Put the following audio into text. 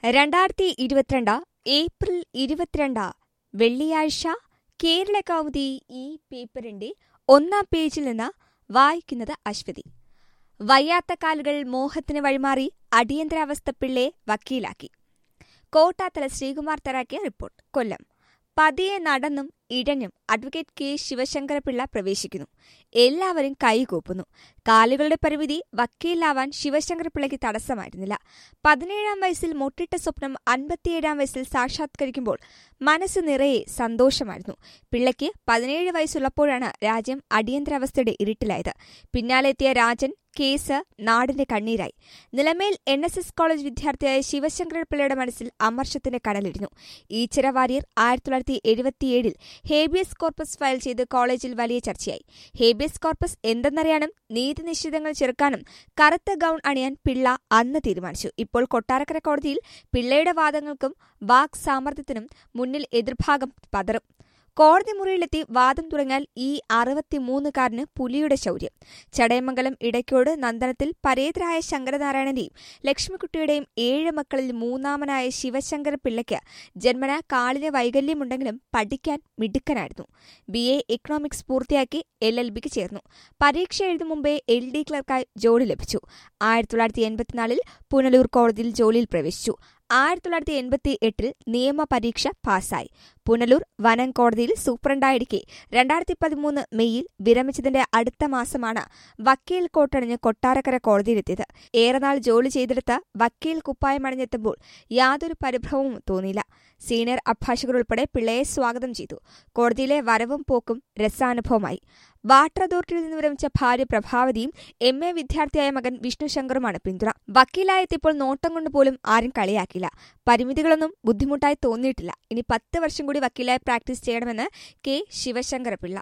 രണ്ടായിരത്തി ഇരുപത്തിരണ്ട് ഏപ്രിൽ ഇരുപത്തിരണ്ട് വെള്ളിയാഴ്ച കേരള കൗമുദി ഈ പേപ്പറിന്റെ ഒന്നാം പേജിൽ നിന്ന് വായിക്കുന്നത് അശ്വതി വയ്യാത്ത കാലുകൾ മോഹത്തിന് വഴിമാറി അടിയന്തരാവസ്ഥ പിള്ളയെ വക്കീലാക്കി കോട്ടാത്തല ശ്രീകുമാർ തറാക്കിയ റിപ്പോർട്ട് കൊല്ലം പതിയെ നടന്നും ഇഴഞ്ഞും അഡ്വക്കേറ്റ് കെ ശിവശങ്കരപിള്ള പ്രവേശിക്കുന്നു എല്ലാവരും കൈകൂപ്പുന്നു കാലുകളുടെ പരിമിതി വക്കീലാവാൻ ശിവശങ്കരപിള്ളയ്ക്ക് തടസ്സമായിരുന്നില്ല പതിനേഴാം വയസ്സിൽ മുട്ടിട്ട സ്വപ്നം അൻപത്തിയേഴാം വയസ്സിൽ സാക്ഷാത്കരിക്കുമ്പോൾ മനസ്സ് നിറയെ സന്തോഷമായിരുന്നു പിള്ളയ്ക്ക് പതിനേഴ് വയസ്സുള്ളപ്പോഴാണ് രാജ്യം അടിയന്തരാവസ്ഥയുടെ ഇരുട്ടിലായത് പിന്നാലെത്തിയ രാജൻ കേസ് നാടിന്റെ കണ്ണീരായി Nilamel N S S college വിദ്യാർത്ഥിയായ ശിവശങ്കര പിള്ളയുടെ മനസ്സിൽ അമർഷത്തിന്റെ കടലിരുന്നു ഈച്ചിറ വാര്യർ ആയിരത്തി തൊള്ളായിരത്തി എഴുപത്തിയേഴിൽ ഹേബിയസ് കോർപ്പസ് ഫയൽ ചെയ്ത് കോളേജിൽ വലിയ ചർച്ചയായി ഹേബിയസ് കോർപ്പസ് എന്തെന്നറിയാനും നീതി നിശ്ചിതങ്ങൾ ചെറുക്കാനും കറുത്ത ഗൌൺ അണിയാൻ പിള്ള അന്ന് തീരുമാനിച്ചു ഇപ്പോൾ കൊട്ടാരക്കര കോടതിയിൽ പിള്ളയുടെ വാദങ്ങൾക്കും വാക് സാമർത്ഥ്യത്തിനും മുന്നിൽ എതിർഭാഗം പതറും കോടതി മുറിയിലെത്തി വാദം തുടങ്ങിയാൽ ഈ അറുപത്തിമൂന്നുകാരന് പുലിയുടെ ശൗര്യം ചടയമംഗലം ഇടയ്ക്കോട് നന്ദനത്തിൽ പരേതരായ ശങ്കരനാരായണന്റെയും ലക്ഷ്മിക്കുട്ടിയുടെയും ഏഴ് മക്കളിൽ മൂന്നാമനായ ശിവശങ്കര പിള്ളയ്ക്ക് ജന്മന കാലിന് വൈകല്യമുണ്ടെങ്കിലും പഠിക്കാൻ മിടുക്കനായിരുന്നു ബി എ ഇക്കണോമിക്സ് പൂർത്തിയാക്കി എൽ എൽ ബിക്ക് ചേർന്നു പരീക്ഷ എഴുതും മുമ്പേ എൽ ഡി ക്ലർക്കായി ജോലി ലഭിച്ചു ആയിരത്തി തൊള്ളായിരത്തി എൺപത്തിനാലിൽ പുനലൂർ കോടതിയിൽ ജോലിയിൽ പ്രവേശിച്ചു ആയിരത്തി തൊള്ളായിരത്തി എൺപത്തി എട്ടിൽ നിയമ പരീക്ഷ പാസ്സായി പുനലൂർ വനം കോടതിയിൽ സൂപ്രണ്ടായിരിക്കെ രണ്ടായിരത്തി പതിമൂന്ന് മെയ്യിൽ വിരമിച്ചതിന്റെ അടുത്ത മാസമാണ് വക്കീൽ കോട്ടണിഞ്ഞ് കൊട്ടാരക്കര കോടതിയിലെത്തിയത് ഏറെനാൾ ജോലി ചെയ്തെടുത്ത് വക്കീൽ കുപ്പായമണിഞ്ഞെത്തുമ്പോൾ യാതൊരു പരിഭ്രമവും തോന്നിയില്ല സീനിയർ അഭിഭാഷകർ ഉൾപ്പെടെ പിള്ളയെ സ്വാഗതം ചെയ്തു കോടതിയിലെ വരവും പോക്കും രസാനുഭവമായി വാട്ടർ അതോറിറ്റിയിൽ നിന്ന് വിരമിച്ച ഭാര്യ പ്രഭാവതിയും എം എ വിദ്യാർത്ഥിയായ മകൻ വിഷ്ണു ശങ്കറുമാണ് പിന്തുണ വക്കീലായെത്തിയപ്പോൾ നോട്ടം കൊണ്ട് പോലും ആരും കളിയാക്കില്ല പരിമിതികളൊന്നും ബുദ്ധിമുട്ടായി തോന്നിയിട്ടില്ല ഇനി പത്ത് വർഷം കൂടി വക്കീലായി പ്രാക്ടീസ് ചെയ്യണമെന്ന് കെ ശിവശങ്കരപിള്ള